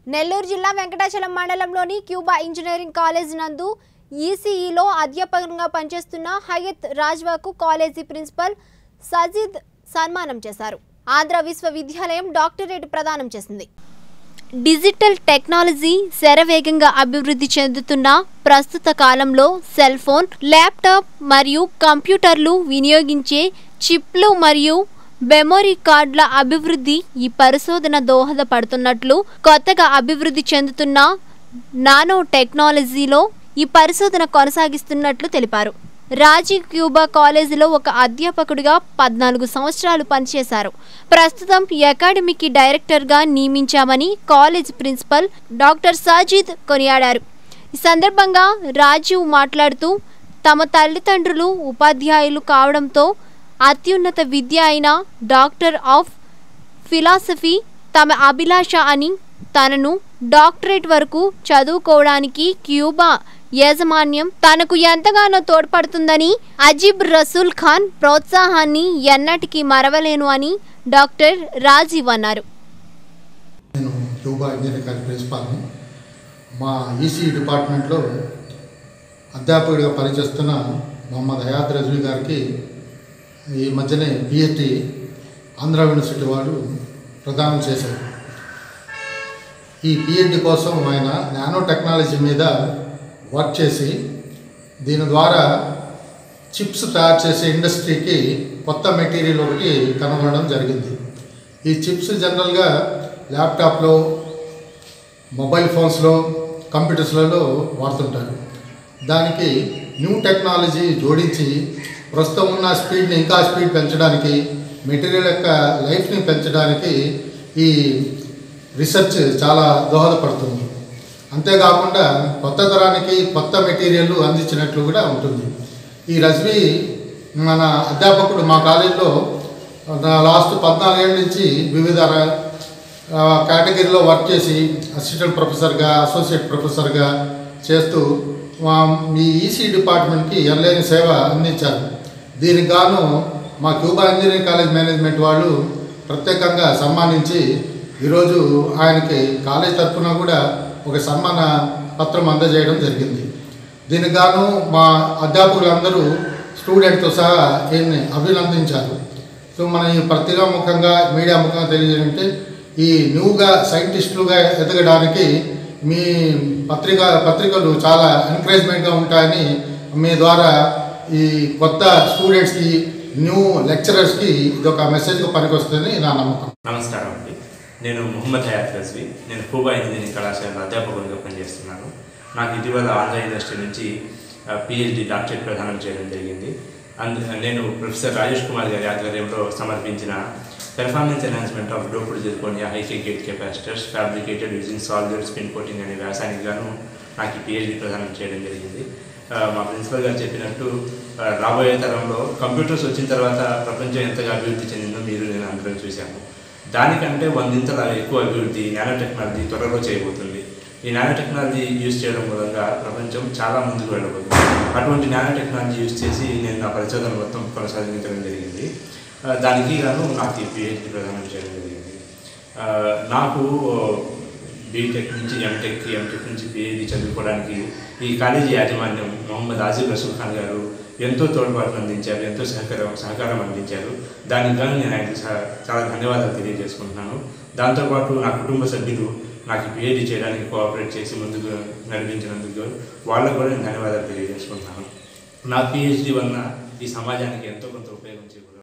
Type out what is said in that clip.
నెల్లూరు జిల్లా వెంకటాచలం మండలంలోని Cuba engineering college నందు ఈసీఈలో అధ్యాపకంగా పనిచేస్తున్న హయత్ రాజ్వాకు కాలేజీ ప్రిన్సిపల్ సజీద్ సన్మానం చేశారు ఆంధ్ర విశ్వవిద్యాలయం డాక్టరేట్ ప్రదానం చేసింది డిజిటల్ టెక్నాలజీ శరవేగంగా అభివృద్ధి చెందుతున్న ప్రస్తుత కాలంలో సెల్ ఫోన్ ల్యాప్టాప్ మరియు కంప్యూటర్లు వినియోగించే చిప్లు మరియు మెమొరీ కార్డుల అభివృద్ధి ఈ పరిశోధన దోహదపడుతున్నట్లు కొత్తగా అభివృద్ధి చెందుతున్న నానో టెక్నాలజీలో ఈ పరిశోధన కొనసాగిస్తున్నట్లు తెలిపారు రాజీవ్ క్యూబా కాలేజీలో ఒక అధ్యాపకుడిగా పద్నాలుగు సంవత్సరాలు పనిచేశారు ప్రస్తుతం అకాడమీకి డైరెక్టర్గా నియమించామని కాలేజ్ ప్రిన్సిపల్ డాక్టర్ సాజిద్ కొనియాడారు ఈ సందర్భంగా రాజీవ్ మాట్లాడుతూ తమ తల్లిదండ్రులు ఉపాధ్యాయులు కావడంతో అత్యున్నత విద్య అయిన డాక్టర్ ఆఫ్ ఫిలాసఫీ తమ అభిలాష అని తనను డాక్టరేట్ వరకు చదువుకోవడానికి క్యూబా యాజమాన్యం తనకు ఎంతగానో తోడ్పడుతుందని అజీబ్ రసూల్ ఖాన్ ప్రోత్సాహాన్ని ఎన్నటికీ మరవలేను అని డాక్టర్ రాజీవ్ అన్నారు నేను క్యూబా ఇంజనీరింగ్ కాలేజ్ ప్రిన్సిపాల్ని మా ఈసీ డిపార్ట్మెంట్లో అధ్యాపకుడిగా పనిచేస్తున్న మొహమ్మద్ హయాత్ రజ్వీ గారికి ఈ మధ్యనే పిహెచ్డి ఆంధ్ర యూనివర్సిటీ వాళ్ళు ప్రదానం చేశారు ఈ పిహెచ్డి కోసం ఆయన నానో టెక్నాలజీ మీద వర్క్ చేసి దీని ద్వారా చిప్స్ తయారు చేసే ఇండస్ట్రీకి కొత్త మెటీరియల్ ఒకటి కనుగొనడం జరిగింది ఈ చిప్స్ జనరల్గా ల్యాప్టాప్లో మొబైల్ ఫోన్స్లో కంప్యూటర్స్లలో వాడుతుంటారు దానికి న్యూ టెక్నాలజీ జోడించి ప్రస్తుతం ఉన్న స్పీడ్ని ఇంకా స్పీడ్ పెంచడానికి మెటీరియల్ యొక్క లైఫ్ని పెంచడానికి ఈ రీసెర్చ్ చాలా దోహదపడుతుంది అంతేకాకుండా కొత్త తరానికి కొత్త మెటీరియల్ అందించినట్లు కూడా ఉంటుంది ఈ రజ్వీ మన అధ్యాపకుడు మా కాలేజీలో లాస్ట్ పద్నాలుగేళ్ళ నుంచి వివిధ ర- ఆ, కేటగిరీలో వర్క్ చేసి అసిస్టెంట్ ప్రొఫెసర్గా అసోసియేట్ ప్రొఫెసర్గా చేస్తూ మా మీ ఈసీ డిపార్ట్మెంట్కి ఎనలేని సేవ అందించారు దీనికి గాను మా క్యూబా ఇంజనీరింగ్ కాలేజ్ మేనేజ్మెంట్ వాళ్ళు ప్రత్యేకంగా సన్మానించి ఈరోజు ఆయనకి కాలేజ్ తరఫున కూడా ఒక సన్మాన పత్రం అందజేయడం జరిగింది దీనికి గాను మా అధ్యాపకులందరూ స్టూడెంట్తో సహా ఈయన్ని అభినందించారు సో మన ఈ పత్రికా ముఖంగా మీడియా ముఖంగా తెలియజేయంటే ఈ న్యూగా సైంటిస్టులుగా ఎదగడానికి మీ పత్రిక పత్రికలు చాలా ఎంకరేజ్మెంట్గా ఉంటాయని మీ ద్వారా ఈ కొత్త స్టూడెంట్స్కి న్యూ లెక్చరర్స్కి ఇది ఒక మెసేజ్గా పనికొస్తుందని నా నమ్మకం నమస్కారం అండి నేను మొహమ్మద్ హయాత్ రజ్వీ నేను పూబా ఇంజనీరింగ్ కళాశాలలో అధ్యాపకునిగా పనిచేస్తున్నాను నాకు ఇటీవల ఆంధ్ర యూనివర్సిటీ నుంచి పిహెచ్డి డాక్టరేట్ ప్రదానం చేయడం జరిగింది అందు నేను ప్రొఫెసర్ రాజేష్ కుమార్ గారి ఆధ్వర్యంలో సమర్పించిన performance enhancement of doped zirconia hifi gate capacitors fabricated using solid spin coating అనే వ్యాసానికి గాను నాకు ఈ పిహెచ్డి ప్రదానం చేయడం జరిగింది ఆ, మా ప్రిన్సిపల్ గారు చెప్పినట్టు ఆ, రాబోయే తరంలో కంప్యూటర్స్ వచ్చిన తర్వాత ప్రపంచం ఎంతగా అభివృద్ధి చెందిందో మీరు నేను అందరం చూశాము దానికంటే వందింతల ఎక్కువ అభివృద్ధి నానో టెక్నాలజీ త్వరలో చేయబోతుంది ఈ నానో టెక్నాలజీ యూజ్ చేయడం మూలంగా ప్రపంచం చాలా ముందుకు వెళ్ళబోతుంది అటువంటి నానో టెక్నాలజీ యూజ్ చేసి నేను నా పరిశోధన మొత్తం కొనసాగించడం జరిగింది ఆ, దానికి గాను నాకు ఈ పిహెచ్డి ప్రదానం చేయడం జరిగింది ఆ, నాకు బీటెక్ నుంచి ఎంటెక్ ఎంటెక్ నుంచి పిహెచ్డి చదువుకోవడానికి ఈ కాలేజీ యాజమాన్యం మొహమ్మద్ ఆజిబ్ రసూల్ ఖాన్ గారు ఎంతో తోడ్పాటును అందించారు ఎంతో సహకారం సహకారం అందించారు దానికి గాను నేను ఆయనకి చా- చాలా ధన్యవాదాలు తెలియజేసుకుంటున్నాను దాంతోపాటు నా కుటుంబ సభ్యులు నాకు పిహెచ్డి చేయడానికి కోఆపరేట్ చేసి ముందుకు నడిపించినందుకు వాళ్ళకు కూడా నేను ధన్యవాదాలు తెలియజేసుకుంటున్నాను నా పిహెచ్డి వలన ఈ సమాజానికి ఎంతో కొంత ఉపయోగం చేకూరు